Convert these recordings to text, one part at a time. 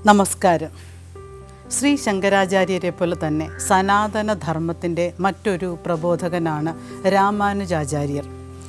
നമസ്കാരം ശ്രീ ശങ്കരാചാര്യരെ പോലെ തന്നെ സനാതന ധർമ്മത്തിൻ്റെ മറ്റൊരു പ്രബോധകനാണ് രാമാനുജാചാര്യർ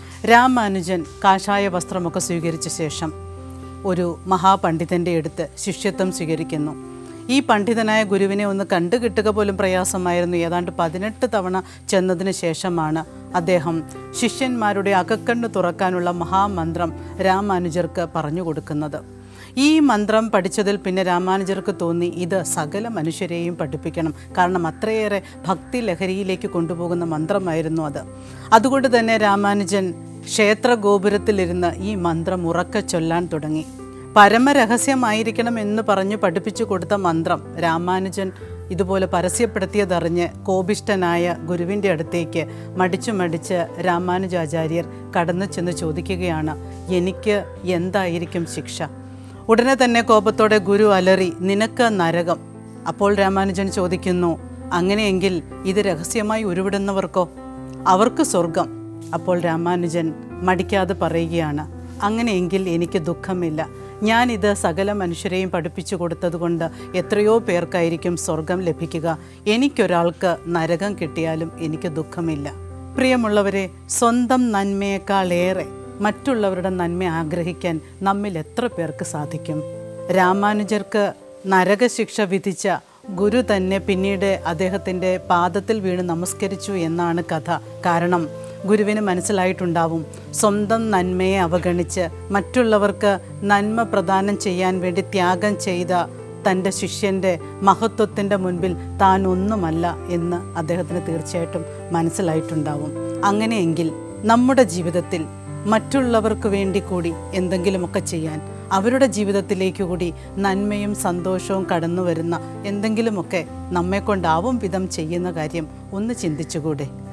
രാമാനുജൻ കാഷായ വസ്ത്രമൊക്കെ സ്വീകരിച്ച ശേഷം ഒരു മഹാപണ്ഡിതൻ്റെ അടുത്ത് ശിഷ്യത്വം സ്വീകരിക്കുന്നു ഈ പണ്ഡിതനായ ഗുരുവിനെ ഒന്ന് കണ്ടുകിട്ടുക പോലും പ്രയാസമായിരുന്നു ഏതാണ്ട് പതിനെട്ട് തവണ ചെന്നതിന് ശേഷമാണ് അദ്ദേഹം ശിഷ്യന്മാരുടെ അകക്കണ്ണ് തുറക്കാനുള്ള മഹാമന്ത്രം രാമാനുജർക്ക് പറഞ്ഞു കൊടുക്കുന്നത് ഈ മന്ത്രം പഠിച്ചതിൽ പിന്നെ രാമാനുജർക്ക് തോന്നി ഇത് സകല മനുഷ്യരെയും പഠിപ്പിക്കണം കാരണം അത്രയേറെ ഭക്തി ലഹരിയിലേക്ക് കൊണ്ടുപോകുന്ന മന്ത്രമായിരുന്നു അത് അതുകൊണ്ട് തന്നെ രാമാനുജൻ ക്ഷേത്ര ഗോപുരത്തിലിരുന്ന് ഈ മന്ത്രം ഉറക്കെ ചൊല്ലാൻ തുടങ്ങി പരമരഹസ്യമായിരിക്കണം എന്ന് പറഞ്ഞ് പഠിപ്പിച്ചു കൊടുത്ത മന്ത്രം രാമാനുജൻ ഇതുപോലെ പരസ്യപ്പെടുത്തിയതറിഞ്ഞ് കോപിഷ്ടനായ ഗുരുവിൻ്റെ അടുത്തേക്ക് മടിച്ചു മടിച്ച് രാമാനുജാചാര്യർ കടന്നു ചെന്ന് ചോദിക്കുകയാണ് എനിക്ക് എന്തായിരിക്കും ശിക്ഷ ഉടനെ തന്നെ കോപത്തോടെ ഗുരു അലറി നിനക്ക് നരകം അപ്പോൾ രാമാനുജൻ ചോദിക്കുന്നു അങ്ങനെയെങ്കിൽ ഇത് രഹസ്യമായി ഉരുവിടുന്നവർക്കോ അവർക്ക് സ്വർഗം അപ്പോൾ രാമാനുജൻ മടിക്കാതെ പറയുകയാണ് അങ്ങനെയെങ്കിൽ എനിക്ക് ദുഃഖമില്ല ഞാനിത് സകല മനുഷ്യരെയും പഠിപ്പിച്ചു കൊടുത്തതുകൊണ്ട് എത്രയോ പേർക്കായിരിക്കും സ്വർഗം ലഭിക്കുക എനിക്കൊരാൾക്ക് നരകം കിട്ടിയാലും എനിക്ക് ദുഃഖമില്ല പ്രിയമുള്ളവരെ സ്വന്തം നന്മയേക്കാളേറെ മറ്റുള്ളവരുടെ നന്മ ആഗ്രഹിക്കാൻ നമ്മിൽ എത്ര പേർക്ക് സാധിക്കും രാമാനുജർക്ക് നരകശിക്ഷ വിധിച്ച ഗുരു തന്നെ പിന്നീട് അദ്ദേഹത്തിൻ്റെ പാദത്തിൽ വീണ് നമസ്കരിച്ചു എന്നാണ് കഥ കാരണം ഗുരുവിന് മനസ്സിലായിട്ടുണ്ടാവും സ്വന്തം നന്മയെ അവഗണിച്ച് മറ്റുള്ളവർക്ക് നന്മ പ്രദാനം ചെയ്യാൻ വേണ്ടി ത്യാഗം ചെയ്ത തൻ്റെ ശിഷ്യൻ്റെ മഹത്വത്തിൻ്റെ മുൻപിൽ താൻ ഒന്നുമല്ല എന്ന് അദ്ദേഹത്തിന് തീർച്ചയായിട്ടും മനസ്സിലായിട്ടുണ്ടാവും അങ്ങനെയെങ്കിൽ നമ്മുടെ ജീവിതത്തിൽ മറ്റുള്ളവർക്ക് വേണ്ടി കൂടി എന്തെങ്കിലുമൊക്കെ ചെയ്യാൻ അവരുടെ ജീവിതത്തിലേക്ക് കൂടി നന്മയും സന്തോഷവും കടന്നു വരുന്ന എന്തെങ്കിലുമൊക്കെ നമ്മെക്കൊണ്ടാവും വിധം ചെയ്യുന്ന കാര്യം ഒന്ന് ചിന്തിച്ചുകൂടെ